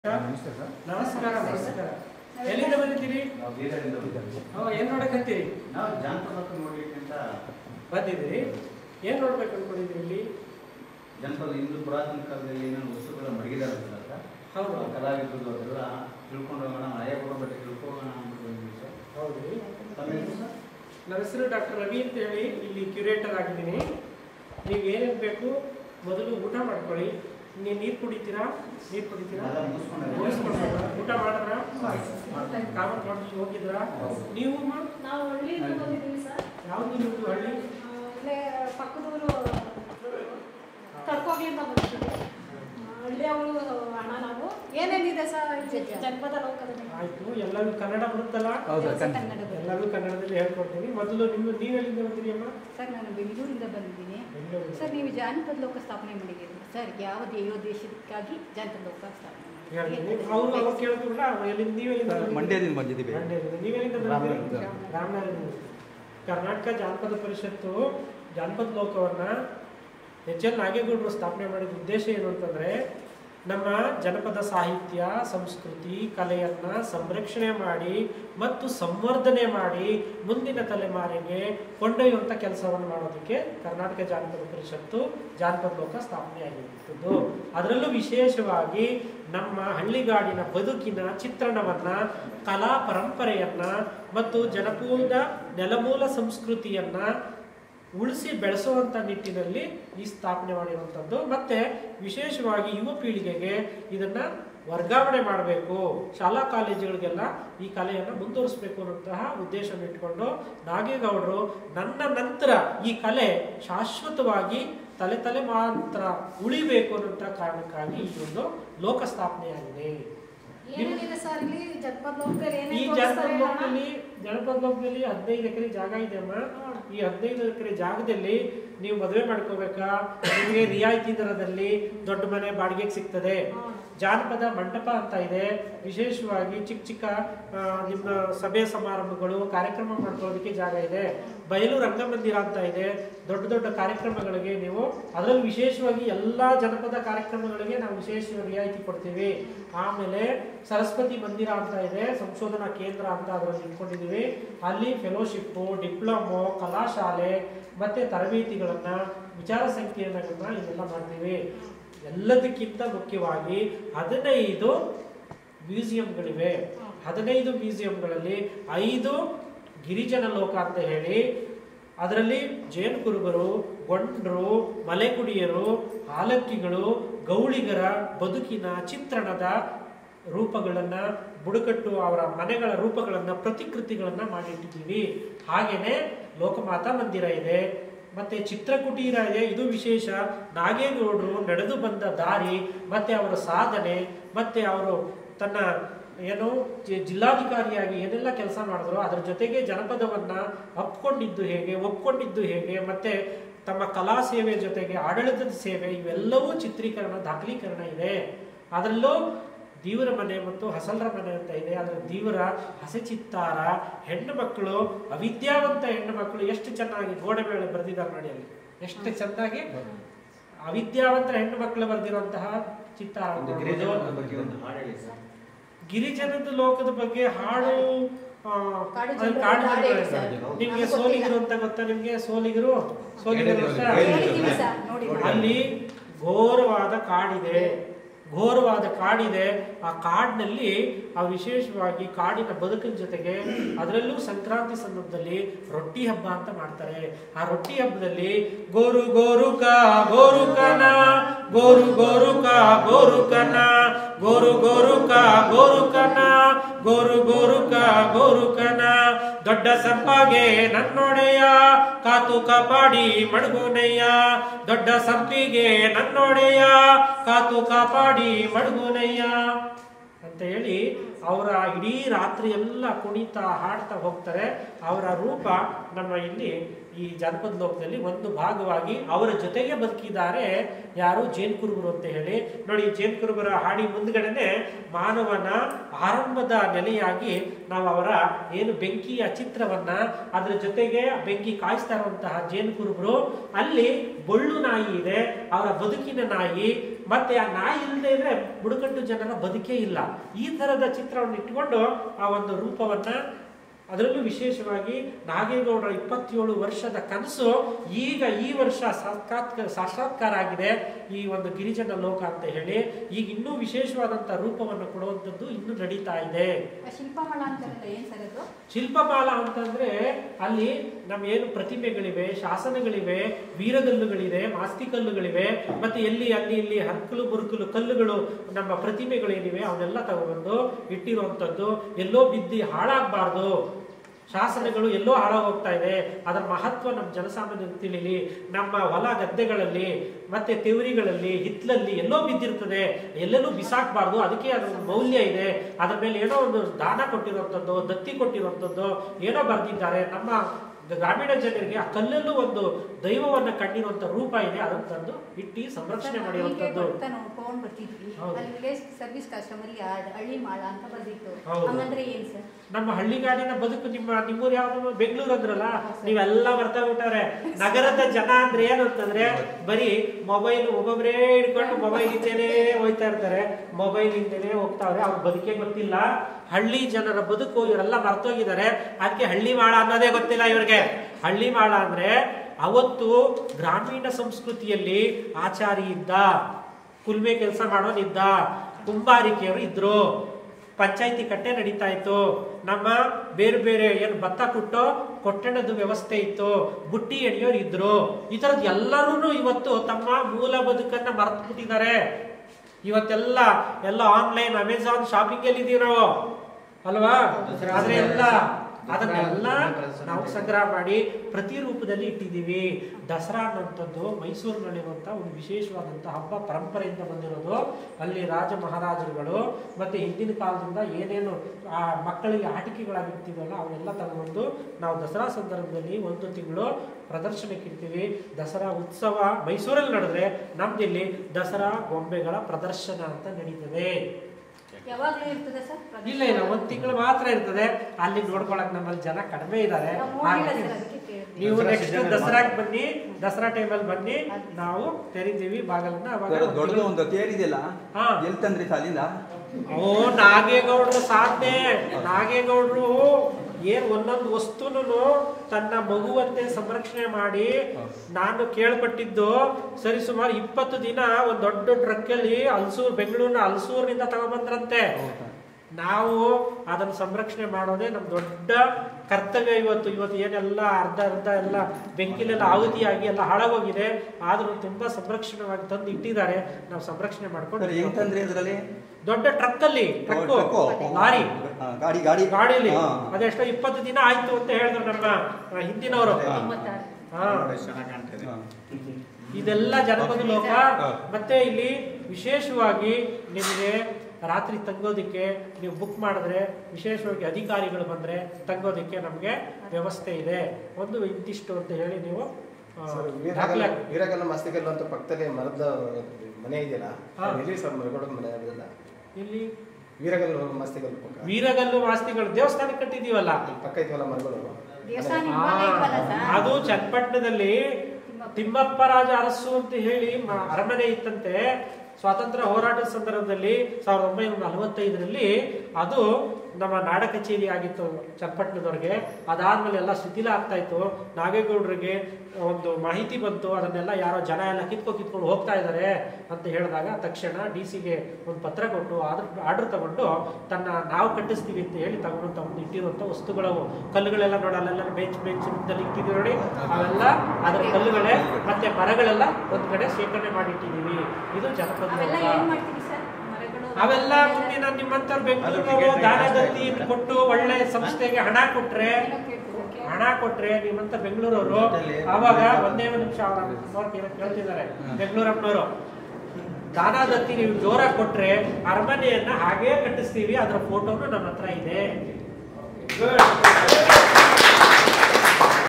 ನಮಸ್ತೆ ಸರ್ ನಮಸ್ಕಾರ ನಮಸ್ಕಾರ ಎಲ್ಲಿಂದ ಬಂದಿದ್ದೀರಿ ನಾವು ಬೀದರಿಂದ ಬಂದಿದ್ದೀವಿ. ಅವ ಏನ್ ನೋಡಕತ್ತೀರಿ ನಾವು ಜಾನಪದ ನೋಡ್ಲಿಕ್ಕೆ ಅಂತ ಬಂದಿದ್ದೀರಿ ಏನ್ ನೋಡ್ಬೇಕು ಅನ್ಕೊಂಡಿದ್ರಿ ಇಲ್ಲಿ ಜನಪದ ಹಿಂದೂ ಪುರಾತನ ಕಾಲದಲ್ಲಿ ಏನೇನು ವಸ್ತುಗಳ ಮಡಗಿದ್ದಾರೆ ಅಂತ ಹೌದು ಕಲಾವಿದರು ಅದೆಲ್ಲ ತಿಳ್ಕೊಂಡು ಹೋಗೋಣ ಹಳೆಯ ಬಗ್ಗೆ ತಿಳ್ಕೊಳ್ಳೋಣ ಅಂತ ಬಂದ್ವಿ ಸರ್ ಹೌದ್ರಿ ತಮ್ಮ ಹೆಸರು ಸರ್ ನನ್ನ ಹೆಸರು ಡಾಕ್ಟರ್ ರವಿ ಅಂತ ಹೇಳಿ ಇಲ್ಲಿ ಕ್ಯೂರೇಟರ್ ಆಗಿದ್ದೀನಿ ನೀವು ಏನೇನು ಬೇಕು ಮೊದಲು ಊಟ ಮಾಡ್ಕೊಳ್ಳಿ ನೀವು ನೀರು ಕುಡಿತೀರಾ ನೀರು ಕುಡಿತೀರಾ ಎಲ್ಲ ಮುಗಿಸ್ಕೊಂಡ್ರೆ ಮುಗಿಸ್ಕೊಂಡ್ರಾ? ಊಟ ಮಾಡಿದ್ರ ಕಾಮತ್ ಮಾಡಿ ಹೋಗಿದ್ರಾ ಹೌದು. ನೀವು ಅಮ್ಮ? ನಾವು ಹಳ್ಳಿಯಿಂದ ಬಂದಿದ್ದೀವಿ ಸರ್ ಯಾವ್ದು ನಿಮ್ದು ಹಳ್ಳಿ ಆ, ಇಲ್ಲೇ ಪಕ್ಕದೂರು ತಡ್ಕೋಗ್ಲಿಂದ ಬಂದಿದ್ದೀವಿ ಆ, ಹಳ್ಳಿ ಅವಳು ಅಣ್ಣ ನಾವು ಏನೇನಿದೆ ಸರ್ ಇಲ್ಲಿ ಜನಪದ ಲೋಕದಲ್ಲಿ ಆಯ್ತು ಎಲ್ಲರೂ ಕನ್ನಡ ಬರುತ್ತಲ್ಲ ಹೌದು ಕೆಲಸ ಕನ್ನಡ ಕನ್ನಡದಲ್ಲಿ. ಎಲ್ಲರೂ ಕನ್ನಡದಲ್ಲಿ ಹೇಳ್ಕೊಡ್ತೀನಿ ಮೊದಲು ನಿಮ್ಮ ನೀವೆಲ್ಲಿಂದ ಬಂದಿರಿ ಅಮ್ಮ ಸರ್ ನಾನು ಬೆಂಗಳೂರಿಂದ ಬಂದಿದ್ದೀನಿ ಬೆಂಗಳೂರು ಸರ್ ನೀವು ಜಾನಪದ ಲೋಕ ಸ್ಥಾಪನೆ ಮಾಡಿದ್ದೀರಿ ಸರ್ ಯಾವ ದೇವ ದೇಶಕ್ಕಾಗಿ ಜಾನಪದ ಲೋಕ ಸ್ಥಾಪನೆ ಹೇಳ್ತೀನಿ ಮಾಡಿದ್ದೀರಿ ಅವರು ಅವಾಗ ಕೇಳ್ತಿಲ್ಲ ಎಲ್ಲಿಂದ ನೀವೆಲ್ಲಿಂದ ಬಂದಿದ್ದೀರಿ? ಮಂಡ್ಯದಿಂದ ಬಂದಿದ್ದೀವಿ ಮಂಡ್ಯದಿಂದ ನೀವೆಲ್ಲಿಂದ ರಾಮನಗರದಿಂದ. ಬಂದಿದ್ದೀರಿ ರಾಮನಗರದಿಂದ ಕರ್ನಾಟಕ ಜಾನಪದ ಪರಿಷತ್ತು ಜಾನಪದ ಲೋಕವನ್ನ ಎಚ್ ಎಲ್ ನಾಗೇಗೌಡರು ಸ್ಥಾಪನೆ ಮಾಡಿದ ಉದ್ದೇಶ ಏನು ಅಂತಂದ್ರೆ ನಮ್ಮ ಜನಪದ ಸಾಹಿತ್ಯ ಸಂಸ್ಕೃತಿ ಕಲೆಯನ್ನ ಸಂರಕ್ಷಣೆ ಮಾಡಿ ಮತ್ತು ಸಂವರ್ಧನೆ ಮಾಡಿ ಮುಂದಿನ ತಲೆಮಾರಿಗೆ ಕೊಂಡೊಯ್ಯುವಂಥ ಕೆಲಸವನ್ನು ಮಾಡೋದಕ್ಕೆ ಕರ್ನಾಟಕ ಜಾನಪದ ಪರಿಷತ್ತು ಜಾನಪದ ಲೋಕ ಸ್ಥಾಪನೆ ಆಗಿರುತ್ತದೆ ಅದರಲ್ಲೂ ವಿಶೇಷವಾಗಿ ನಮ್ಮ ಹಳ್ಳಿಗಾಡಿನ ಬದುಕಿನ ಚಿತ್ರಣವನ್ನ ಕಲಾ ಪರಂಪರೆಯನ್ನ ಮತ್ತು ಜನಪೂರ್ಣ ನೆಲಮೂಲ ಸಂಸ್ಕೃತಿಯನ್ನ ಉಳಿಸಿ ಬೆಳೆಸುವಂತ ನಿಟ್ಟಿನಲ್ಲಿ ಈ ಸ್ಥಾಪನೆ ಮಾಡಿರುವಂಥದ್ದು ಮತ್ತೆ ವಿಶೇಷವಾಗಿ ಯುವ ಪೀಳಿಗೆಗೆ ಇದನ್ನ ವರ್ಗಾವಣೆ ಮಾಡಬೇಕು ಶಾಲಾ ಕಾಲೇಜುಗಳಿಗೆಲ್ಲ ಈ ಕಲೆಯನ್ನು ಮುಂದುವರಿಸಬೇಕು ಅನ್ನುವಂತಹ ಉದ್ದೇಶವನ್ನು ಇಟ್ಕೊಂಡು ನಾಗೇಗೌಡರು ನನ್ನ ನಂತರ ಈ ಕಲೆ ಶಾಶ್ವತವಾಗಿ ತಲೆ ತಲೆಮಾಂತರ ಉಳಿಬೇಕು ಅನ್ನುವಂಥ ಕಾರಣಕ್ಕಾಗಿ ಈ ಒಂದು ಲೋಕ ಸ್ಥಾಪನೆಯಾಗಿದೆ ಏನೇನಿದೆ ಸರ್ ಇಲ್ಲಿ ಜನಪದ ಲೋಕದಲ್ಲಿ ಈ ಏನೇನು ಜನಪದ ತೋರಿಸ್ತಾರೆ ಲೋಕದಲ್ಲಿ ಜನಪದ ಲೋಕದಲ್ಲಿ ಹದಿನೈದು ಎಕರೆ ಜಾಗ ಇದೆ ಅಮ್ಮ ಈ ಹದಿನೈದು ಎಕರೆ ಜಾಗದಲ್ಲಿ ನೀವು ಮದುವೆ ಮಾಡ್ಕೋಬೇಕಾ ನಿಮಗೆ ರಿಯಾಯಿತಿ ದರದಲ್ಲಿ ದೊಡ್ಡ ಮನೆ ಬಾಡಿಗೆಗೆ ಸಿಗ್ತದೆ ಜಾನಪದ ಮಂಟಪ ಅಂತ ಇದೆ ವಿಶೇಷವಾಗಿ ಚಿಕ್ಕ ಚಿಕ್ಕ ಆ, ನಿಮ್ಮ ಸಭೆ ಸಮಾರಂಭಗಳು ಕಾರ್ಯಕ್ರಮ ಮಾಡ್ಕೊಳ್ಳೋದಕ್ಕೆ ಜಾಗ ಇದೆ ಬಯಲು ರಂಗಮಂದಿರ ಅಂತ ಇದೆ ದೊಡ್ಡ ದೊಡ್ಡ ಕಾರ್ಯಕ್ರಮಗಳಿಗೆ ನೀವು ಅದರಲ್ಲಿ ವಿಶೇಷವಾಗಿ ಎಲ್ಲಾ ಜನಪದ ಕಾರ್ಯಕ್ರಮಗಳಿಗೆ ನಾವು ವಿಶೇಷ ರಿಯಾಯಿತಿ ಕೊಡ್ತೀವಿ ಆಮೇಲೆ ಸರಸ್ವತಿ ಮಂದಿರ ಅಂತ ಇದೆ ಸಂಶೋಧನಾ ಕೇಂದ್ರ ಅಂತ ಅದರಲ್ಲಿ ಇಟ್ಕೊಂಡಿದ್ದೀವಿ ಅಲ್ಲಿ ಫೆಲೋಶಿಪ್ಪು ಡಿಪ್ಲೊಮೊ ಕಲಾಶಾಲೆ ಮತ್ತೆ ತರಬೇತಿಗಳನ್ನ ವಿಚಾರ ಸಂಕಿರಣಗಳನ್ನ ಇದೆಲ್ಲ ಮಾಡ್ತೀವಿ ಎಲ್ಲದಕ್ಕಿಂತ ಮುಖ್ಯವಾಗಿ ಹದಿನೈದು ಮ್ಯೂಸಿಯಂಗಳಿವೆ ಹದಿನೈದು ಮ್ಯೂಸಿಯಂಗಳಲ್ಲಿ ಐದು ಗಿರಿಜನ ಲೋಕ ಅಂತ ಹೇಳಿ ಅದರಲ್ಲಿ ಜೇನು ಕುರುಬರು ಗೊಂಡ್ರು ಮಲೆಕುಡಿಯರು ಆಲಕ್ಕಿಗಳು ಗೌಳಿಗರ ಬದುಕಿನ ಚಿತ್ರಣದ ರೂಪಗಳನ್ನ ಬುಡಕಟ್ಟು ಅವರ ಮನೆಗಳ ರೂಪಗಳನ್ನ ಪ್ರತಿಕೃತಿಗಳನ್ನ ಮಾಡಿಟ್ಟಿದ್ದೀವಿ ಹಾಗೇನೆ ಲೋಕಮಾತಾ ಮಂದಿರ ಇದೆ ಮತ್ತೆ ಚಿತ್ರಕುಟೀರ ಇದೆ ಇದು ವಿಶೇಷ ನಾಗೇಗೌಡರು ನಡೆದು ಬಂದ ದಾರಿ ಮತ್ತೆ ಅವರ ಸಾಧನೆ ಮತ್ತೆ ಅವರು ತನ್ನ ಏನು ಜಿ- ಜಿಲ್ಲಾಧಿಕಾರಿಯಾಗಿ ಏನೆಲ್ಲ ಕೆಲಸ ಮಾಡಿದ್ರು ಅದರ ಜೊತೆಗೆ ಜನಪದವನ್ನ ಅಪ್ಕೊಂಡಿದ್ದು ಹೇಗೆ ಒಪ್ಕೊಂಡಿದ್ದು ಹೇಗೆ ಮತ್ತೆ ತಮ್ಮ ಕಲಾ ಸೇವೆ ಜೊತೆಗೆ ಆಡಳಿತದ ಸೇವೆ ಇವೆಲ್ಲವೂ ಚಿತ್ರೀಕರಣ ದಾಖಲೀಕರಣ ಇದೆ ಅದರಲ್ಲೂ ದೀವರ ಮನೆ ಮತ್ತು ಹಸಲರ ಮನೆ ಅಂತ ಇದೆ ಅದರ ದೀವರ ಹಸೆ ಚಿತ್ತಾರ ಹೆಣ್ಣು ಮಕ್ಕಳು ಅವಿದ್ಯಾವಂತ ಹೆಣ್ಣು ಮಕ್ಕಳು ಎಷ್ಟು ಚೆನ್ನಾಗಿ ಗೋಡೆ ಮೇಲೆ ಬರೆದಿದ್ದಾರೆ ನೋಡಿ ಅಲ್ಲಿ ಎಷ್ಟು ಚೆನ್ನಾಗಿ ಅವಿದ್ಯಾವಂತ ಹೆಣ್ಣು ಮಕ್ಕಳು ಬರೆದಿರುವಂತಹ ಚಿತ್ತಾರ ಒಂದು ನೋಡ್ಬೋದು. ಗಿರಿಜನರ ಬಗ್ಗೆ ಒಂದು ಹಾಡು ಹೇಳಿ ಸರ್ ಗಿರಿಜನದ ಲೋಕದ ಬಗ್ಗೆ ಹಾಡು ಆ, ಕಾಡು ಅದು ಜನರ ಕಾಡು ಹಾಡು ಜನರ ಹೇಳಿ ಸರ್. ಸರ್. ನಿಮ್ಗೆ ನಮ್ಗೆ ಸೋಲಿಗರು ಅಂತ ಗೊತ್ತಾ ನಿಮ್ಗೆ ಸೋಲಿಗರು ಸೋಲಿಗರು ಗೊತ್ತಾ? ಹೇಳಿದ್ದೀವಿ ಸರ್ ನೋಡಿ ಅಲ್ಲಿ ಘೋರವಾದ ಕಾಡಿದೆ ಘೋರವಾದ ಕಾಡಿದೆ ಆ ಕಾಡಿನಲ್ಲಿ ಆ ವಿಶೇಷವಾಗಿ ಕಾಡಿನ ಬದುಕಿನ ಜೊತೆಗೆ ಅದರಲ್ಲೂ ಸಂಕ್ರಾಂತಿ ಸಂದರ್ಭದಲ್ಲಿ ರೊಟ್ಟಿ ಹಬ್ಬ ಅಂತ ಮಾಡ್ತಾರೆ ಆ ರೊಟ್ಟಿ ಹಬ್ಬದಲ್ಲಿ ಗೋರು ಗೋರುಕ ಗೋರುಕನ ಗೋರು ಗೋರುಕ ಗೋರುಕನ ಗೋರು ಗೋರುಕ ಗೋರುಕನ ಗೋರು ಗೋರುಕ ಗೋರುಕನ ದೊಡ್ಡ ಸಂಪಾಗೆ ನನ್ನೊಡೆಯ ಕಾತು ಕಾಪಾಡಿ ಮಡಗುನಯ್ಯ ದೊಡ್ಡ ಸಂಪಿಗೆ ನನ್ನೊಡೆಯ ಕಾತು ಕಾಪಾಡಿ ಮಡಗುನಯ್ಯ ಅಂತ ಹೇಳಿ ಅವರ ಇಡೀ ರಾತ್ರಿ ಎಲ್ಲ ಕುಣಿತಾ ಹಾಡ್ತಾ ಹೋಗ್ತಾರೆ ಅವರ ರೂಪ ನಮ್ಮ ಇಲ್ಲಿ ಈ ಜಾನಪದ ಲೋಕದಲ್ಲಿ ಒಂದು ಭಾಗವಾಗಿ ಅವರ ಜೊತೆಗೆ ಬದುಕಿದ್ದಾರೆ ಯಾರು ಜೇನ್ ಕುರುಬರು ಅಂತ ಹೇಳಿ ನೋಡಿ ಜೇನ್ ಕುರುಬರ ಹಾಡಿ ಮುಂದ್ಗಡೆನೆ ಮಾನವನ ಆರಂಭದ ನೆಲೆಯಾಗಿ ನಾವು ಅವರ ಏನು ಬೆಂಕಿಯ ಚಿತ್ರವನ್ನ ಅದರ ಜೊತೆಗೆ ಬೆಂಕಿ ಕಾಯಿಸ್ತಾ ಇರುವಂತಹ ಜೇನು ಕುರುಬರು ಅಲ್ಲಿ ಬೊಳ್ಳು ನಾಯಿ ಇದೆ ಅವರ ಬದುಕಿನ ನಾಯಿ ಮತ್ತೆ ಆ ನಾಯಿ ಇಲ್ಲದೆ ಇದ್ರೆ ಬುಡಕಟ್ಟು ಜನರ ಬದುಕೇ ಇಲ್ಲ ಈ ತರದ ಚಿತ್ರವನ್ನು ಇಟ್ಕೊಂಡು ಆ ಒಂದು ರೂಪವನ್ನ ಅದರಲ್ಲೂ ವಿಶೇಷವಾಗಿ ನಾಗೇಗೌಡರ ಇಪ್ಪತ್ತೇಳು ವರ್ಷದ ಕನಸು ಈಗ ಈ ವರ್ಷ ಸಾಕ್ಷಾತ್ಕಾರ ಸಾಕ್ಷಾತ್ಕಾರ ಆಗಿದೆ ಈ ಒಂದು ಗಿರಿಜನ ಲೋಕ ಅಂತ ಹೇಳಿ ಈಗ ಇನ್ನೂ ವಿಶೇಷವಾದಂತ ರೂಪವನ್ನು ಕೊಡುವಂಥದ್ದು ಇನ್ನೂ ನಡೀತಾ ಇದೆ ಆ ಶಿಲ್ಪಮಳ ಅಂತಾರಲ್ಲ ಏನ್ ಸರ್ ಅದು ಶಿಲ್ಪಮಾಲ ಅಂತಂದ್ರೆ ಅಲ್ಲಿ ನಮ್ಮ ಏನು ಪ್ರತಿಮೆಗಳಿವೆ ಶಾಸನಗಳಿವೆ ವೀರಗಲ್ಲುಗಳಿವೆ ಮಾಸ್ತಿಕಲ್ಲುಗಳಿವೆ ಮತ್ತೆ ಎಲ್ಲಿ ಅಲ್ಲಿ ಇಲ್ಲಿ ಹರ್ಕಲು ಬುರುಕಲು ಕಲ್ಲುಗಳು ನಮ್ಮ ಪ್ರತಿಮೆಗಳೇನಿವೆ ಅವನ್ನೆಲ್ಲ ತಗೊಂಡು ಇಟ್ಟಿರುವಂತದ್ದು ಎಲ್ಲೋ ಬಿದ್ದಿ ಹಾಳಾಗಬಾರ್ದು ಶಾಸನಗಳು ಎಲ್ಲೋ ಹಾಳಾಗಿ ಹೋಗ್ತಾ ಇದೆ ಅದರ ಮಹತ್ವ ನಮ್ಮ ಜನಸಾಮಾನ್ಯರಿಗೆ ತಿಳಿಲಿ ನಮ್ಮ ಹೊಲ ಗದ್ದೆಗಳಲ್ಲಿ ಮತ್ತೆ ತೆವರಿಗಳಲ್ಲಿ ಹಿತ್ಲಲ್ಲಿ ಎಲ್ಲೋ ಬಿದ್ದಿರ್ತದೆ ಎಲ್ಲೆಲ್ಲೂ ಬಿಸಾಕ್ಬಾರ್ದು ಅದಕ್ಕೆ ಅದರ ಒಂದು ಮೌಲ್ಯ ಇದೆ ಅದ್ರ ಮೇಲೆ ಏನೋ ಒಂದು ದಾನ ಕೊಟ್ಟಿರುವಂಥದ್ದು ದತ್ತಿ ಕೊಟ್ಟಿರುವಂಥದ್ದು ಏನೋ ಬರೆದಿದ್ದಾರೆ ನಮ್ಮ ಗ್ರಾಮೀಣ ಜನರಿಗೆ ಆ ಕಲ್ಲಲ್ಲೂ ಒಂದು ದೈವವನ್ನ ಕಂಡಿರುವಂತ ರೂಪ ಇದೆ ಅದನ್ನ ತಂದು ಇಟ್ಟು ಸಂರಕ್ಷಣೆ ಮಾಡಿರುವಂತದ್ದು ಬರ್ತಾ ನೋಡ್ಕೊಂಡ್ ಬರ್ತಿದ್ವಿ ಹೌದು. ಅಲ್ಲಿ ವಿಲೇಜ್ ಸರ್ವಿಸ್ ಕಸ್ಟಮರ್ ಹಳ್ಳಿ ಮಾಳ ಅಂತ ಬರ್ದಿತ್ತು ಹೌದು. ಹಂಗಂದ್ರೆ ಏನ್ ಸರ್ ನಮ್ಮ ಹಳ್ಳಿಗಾಡಿನ ಬದುಕು ನಿಮ್ಮ ನಿಮ್ಮೂರು ಯಾವ್ದು ಬೆಂಗಳೂರು ಅಂದ್ರಲ್ಲ ನೀವೆಲ್ಲ ಬರ್ತಾ ಬಿಟ್ಟಾರೆ ನಗರದ ಜನ ಅಂದ್ರೆ ಏನು ಅಂತಂದ್ರೆ ಬರೀ ಮೊಬೈಲ್ ಒಬ್ಬೊಬ್ಬರೇ ಹಿಡ್ಕೊಂಡು ಮೊಬೈಲ್ ಹಿಂದೆನೆ ಹೋಯ್ತಾ ಇರ್ತಾರೆ ಮೊಬೈಲ್ ಹಿಂದೆನೆ ಹೋಗ್ತಾವ್ರೆ ಅವ್ರ ಬದುಕೇ ಗೊತ್ತಿಲ್ಲ ಹಳ್ಳಿ ಜನರ ಬದುಕು ಇವರೆಲ್ಲ ಮರ್ತೋಗಿದ್ದಾರೆ ಅದಕ್ಕೆ ಹಳ್ಳಿ ಮಾಳ ಅನ್ನೋದೇ ಗೊತ್ತಿಲ್ಲ ಇವ್ರಿಗೆ ಹಳ್ಳಿ ಮಾಳ ಅಂದ್ರೆ ಅವತ್ತು ಗ್ರಾಮೀಣ ಸಂಸ್ಕೃತಿಯಲ್ಲಿ ಆಚಾರಿ ಇದ್ದ ಕುಲ್ಮೆ ಕೆಲಸ ಮಾಡೋನಿದ್ದ ಕುಂಬಾರಿಕೆಯವರು ಇದ್ರು ಪಂಚಾಯತಿ ಕಟ್ಟೆ ನಡೀತಾ ಇತ್ತು ನಮ್ಮ ಬೇರೆ ಬೇರೆ ಏನು ಭತ್ತ ಕುಟ್ಟೋ ಕೊಟ್ಟಣದ ವ್ಯವಸ್ಥೆ ಇತ್ತು ಬುಟ್ಟಿ ಎಣಿಯೋರು ಇದ್ರು ಈ ತರದ್ ಎಲ್ಲರೂ ಇವತ್ತು ತಮ್ಮ ಮೂಲ ಬದುಕನ್ನ ಮರೆತು ಬಿಟ್ಟಿದ್ದಾರೆ ಇವತ್ತೆಲ್ಲ ಎಲ್ಲ ಆನ್ಲೈನ್ ಅಮೆಝಾನ್ ಶಾಪಿಂಗ್ ಅಲ್ಲಿ ಇದೀವಿ ನಾವು ಅಲ್ವಾ ಆದ್ರೆ ಎಲ್ಲ ಅದನ್ನೆಲ್ಲ ನಾವು ಸಂಗ್ರಹ ಮಾಡಿ ಪ್ರತಿ ರೂಪದಲ್ಲಿ ಇಟ್ಟಿದ್ದೀವಿ ದಸರಾ ಅನ್ನುವಂಥದ್ದು ಮೈಸೂರಿನಲ್ಲಿರುವಂಥ ಒಂದು ವಿಶೇಷವಾದಂಥ ಹಬ್ಬ ಪರಂಪರೆಯಿಂದ ಬಂದಿರೋದು ಅಲ್ಲಿ ರಾಜ ಮಹಾರಾಜರುಗಳು ಮತ್ತೆ ಹಿಂದಿನ ಕಾಲದಿಂದ ಏನೇನು ಆ ಮಕ್ಕಳಿಗೆ ಆಟಿಕೆಗಳಾಗಿರ್ತೀವಲ್ಲ ಅವನ್ನೆಲ್ಲ ತಗೊಂಡು ನಾವು ದಸರಾ ಸಂದರ್ಭದಲ್ಲಿ ಒಂದು ತಿಂಗಳು ಪ್ರದರ್ಶನಕ್ಕೆ ಇಡ್ತೀವಿ ದಸರಾ ಉತ್ಸವ ಮೈಸೂರಲ್ಲಿ ನಡೆದ್ರೆ ನಮ್ದಿಲ್ಲಿ ದಸರಾ ಗೊಂಬೆಗಳ ಪ್ರದರ್ಶನ ಅಂತ ನಡೀತದೆ ಯಾವಾಗ್ಲೂ ಇರ್ತದೆ ಸರ್ ಇಲ್ಲ ಇಲ್ಲ ಒಂದ್ ತಿಂಗಳು ಮಾತ್ರ ಇರ್ತದೆ ಅಲ್ಲಿ ನೋಡ್ಕೊಳಕ್ ನಮ್ಮಲ್ಲಿ ಜನ ಕಡಿಮೆ ಇದ್ದಾರೆ ನಾವು ನೋಡಿಲ್ಲ ಸರ್ ಅದಕ್ಕೆ ಕೇಳಿದ್ವಿ ನೀವು ದಸರಾ ನೆಕ್ಸ್ಟ್ season ದಸರಾಕ್ ಬನ್ನಿ ದಸರಾ ಟೈಮಲ್ಲಿ ಬನ್ನಿ ನಾವು ತೆರಿತೀವಿ ಬಾಗಲನ್ನ ಅವಾಗ ಸರ್, ಒಂದ್ ದೊಡ್ಡದು ತಿಂಗ್ಳು- ಒಂದು ತೇರಿದೆಯಲ್ಲ ಹಾ. ಎಲ್ಲಿ ತಂದ್ರಿ ಸಾಲಿಂದ ಓ ನಾಗೇಗೌಡರು ಸಾಧನೆ ನಾಗೇಗೌಡರು ಏನ್ ಒಂದೊಂದು ವಸ್ತುನು ತನ್ನ ಮಗುವಂತೆ ಸಂರಕ್ಷಣೆ ಮಾಡಿ ನಾನು ಕೇಳ್ಪಟ್ಟಿದ್ದು ಸರಿ ಸುಮಾರು ಇಪ್ಪತ್ತು ದಿನ ಒಂದ್ ದೊಡ್ಡ ಟ್ರಕ್ ಅಲ್ಲಿ ಹಲ್ಸೂರ್ ಬೆಂಗಳೂರಿನ ಹಲ್ಸೂರಿನಿಂದ ತಗೊಂಬಂದ್ರಂತೆ ನಾವು ಅದನ್ನು ಸಂರಕ್ಷಣೆ ಮಾಡೋದೇ ನಮ್ ದೊಡ್ಡ ಕರ್ತವ್ಯ ಇವತ್ತು ಇವತ್ತು ಏನೆಲ್ಲ ಅರ್ಧ ಅರ್ಧ ಎಲ್ಲ ಬೆಂಕಿಲೆಲ್ಲ ಆಹುತಿಯಾಗಿ ಎಲ್ಲ ಹಾಳಾಗೋಗಿದೆ ಆದ್ರೂ ತುಂಬಾ ಸಂರಕ್ಷಣವಾಗಿ ತಂದು ಇಟ್ಟಿದ್ದಾರೆ ನಾವು ಸಂರಕ್ಷಣೆ ಸರ್ ಹೆಂಗ್ ಮಾಡ್ಕೊಂಡು ತಂದ್ರಿ ಅದ್ರಲ್ಲಿ ದೊಡ್ಡ ಟ್ರಕ್ ಅಲ್ಲಿ ಟ್ರಕ್ ಟ್ರಕ್ಕು? ಲಾರಿ ಹಾ, ಗಾಡಿ ಗಾಡಿ ಗಾಡಿಯಲ್ಲಿ ಹಾ. ಅದೆಷ್ಟೋ ಇಪ್ಪತ್ತು ದಿನ ಆಯ್ತು ಅಂತ ಹೇಳಿದ್ರು ನಮ್ಮ ಆ, ಹಿಂದಿನವರು ತೊಂಬತ್ತಾರು ಹಾ ಚೆನ್ನಾಗಿ ಕಾಣ್ತಾ ಇದೆ ಹಾ. ಇದೆಲ್ಲ ಜನಪದ ಲೋಕ ಹಾ. ಮತ್ತೆ ಇಲ್ಲಿ ವಿಶೇಷವಾಗಿ ನಿಮಗೆ ರಾತ್ರಿ ತಂಗೋದಿಕ್ಕೆ ನೀವು ಬುಕ್ ಮಾಡಿದ್ರೆ ವಿಶೇಷವಾಗಿ ಅಧಿಕಾರಿಗಳು ಬಂದ್ರೆ ತಂಗೋದಿಕ್ಕೆ ನಮಗೆ ವ್ಯವಸ್ಥೆ ಇದೆ ಒಂದು ಇಂತಿಷ್ಟು ಅಂತ ಹೇಳಿ ನೀವು ಆ, ಸರ್ ದಾಖಲೆ ವೀರಗಲ್ಲ ವೀರಗಲ್ಲ ಮಸ್ತಿಗಲ್ಲ ಅಂತ ಪಕ್ಕದಲ್ಲಿ ಮರದ ಮನೆ ಇದೆಯಲ್ಲ ಹಾ. ಎಲ್ಲಿ ಸರ್ ಮರಗೋಡದ ಮನೆ ಅದೆಲ್ಲ ಇಲ್ಲಿ ವೀರಗಲ್ಲ ಮಸ್ತಿಗಲ್ಲ ಪಕ್ಕ ವೀರಗಲ್ಲು ಮಾಸ್ತಿಗಳು ದೇವಸ್ಥಾನ ಕಟ್ಟಿದೀವಲ್ಲ ಅಲ್ಲಿ ಪಕ್ಕ ಇದೆಯಲ್ಲ ಮರಗಳು ದೇವಸ್ಥಾನ ಆ, ಇವಾಗ ಇಲ್ವಲ್ಲ ಸರ್ ಅದು ಚನ್ನಪಟ್ಟಣದಲ್ಲಿ ತಿಮ್ಮಪ್ಪ ರಾಜ ಅರಸು ಅಂತ ಹೇಳಿ ಮ- ಅರಮನೆ ಇತ್ತಂತೆ ಸ್ವಾತಂತ್ರ್ಯ ಹೋರಾಟದ ಸಂದರ್ಭದಲ್ಲಿ ಸಾವಿರದ ಒಂಬೈನೂರ ನಲವತ್ತೈದರಲ್ಲಿ ಅದು ನಮ್ಮ ನಾಡ ಕಚೇರಿ ಆಗಿತ್ತು ಚನ್ನಪಟ್ಟಣದವ್ರಿಗೆ ಅದಾದ್ಮೇಲೆ ಎಲ್ಲ ಶಿಥಿಲ ಆಗ್ತಾ ಇತ್ತು ನಾಗೇಗೌಡರಿಗೆ ಒಂದು ಮಾಹಿತಿ ಬಂತು ಅದನ್ನೆಲ್ಲ ಯಾರೋ ಜನ ಎಲ್ಲ ಕಿತ್ಕೊ ಕಿತ್ಕೊಂಡು ಹೋಗ್ತಾ ಇದ್ದಾರೆ ಅಂತ ಹೇಳಿದಾಗ ತಕ್ಷಣ ಡಿ ಸಿಗೆ ಒಂದು ಪತ್ರ ಕೊಟ್ಟು ಆರ್ಡರ್ ಆರ್ಡರ್ ತಗೊಂಡು ತನ್ನ ನಾವು ಕಟ್ಟಿಸ್ತೀವಿ ಅಂತ ಹೇಳಿ ತಗೊಂಡು ತಗೊಂಡು ಇಟ್ಟಿರುವಂಥ ವಸ್ತುಗಳವು ಕಲ್ಲುಗಳೆಲ್ಲ ನೋಡಿ ಅಲ್ಲೆಲ್ಲ ಬೆಂಚ್ ಬೆಂಚ್ ಇಟ್ಟಿದ್ದೀವಿ ನೋಡಿ ಅವೆಲ್ಲ ಅದರ ಕಲ್ಲುಗಳೇ ಮತ್ತೆ ಮರಗಳೆಲ್ಲ ಒಂದ್ ಕಡೆ ಶೇಖರಣೆ ಮಾಡಿ ಇಟ್ಟಿದ್ದೀವಿ ಇದು ಜನಪದ ಅವೆಲ್ಲ ಲೋಕ. ಏನ್ ಮಾಡ್ತೀವಿ ಸರ್ ಮರಗಳು ಅವೆಲ್ಲ ಮುಂದಿನ ನಿಮ್ಮಂತರ ಬೆಂಗಳೂರು ticket ದಾನ ಜಾಸ್ತಿ ದತ್ತಿ ಕೊಟ್ಟು ಒಳ್ಳೆ ಸಂಸ್ಥೆಗೆ ಹಣ ಕೊಟ್ರೆ ಏನೋ ಕೇಳ್ತಿದ್ದಾರೆ. ಹಣ ಕೊಟ್ರೆ ನಿಮ್ಮಂತ ಬೆಂಗಳೂರವರು ಆವಾಗ ಒಂದೇ ಒಂದು ನಿಮಿಷ ಅವ್ರ ಅವ್ರು ಕೇಳ- ಕೇಳ್ತಿದ್ದಾರೆ ಬೆಂಗಳೂರಪ್ಪನವರು ದಾನ ದತ್ತಿ ನೀವು ಜೋರಾಗಿ ಕೊಟ್ರೆ ಅರಮನೆಯನ್ನ ಹಾಗೇ ಕಟ್ಟಿಸ್ತೀವಿ ಅದರ ಫೋಟೋನು ನಮ್ಮ ಹತ್ರ ಇದೆ Good.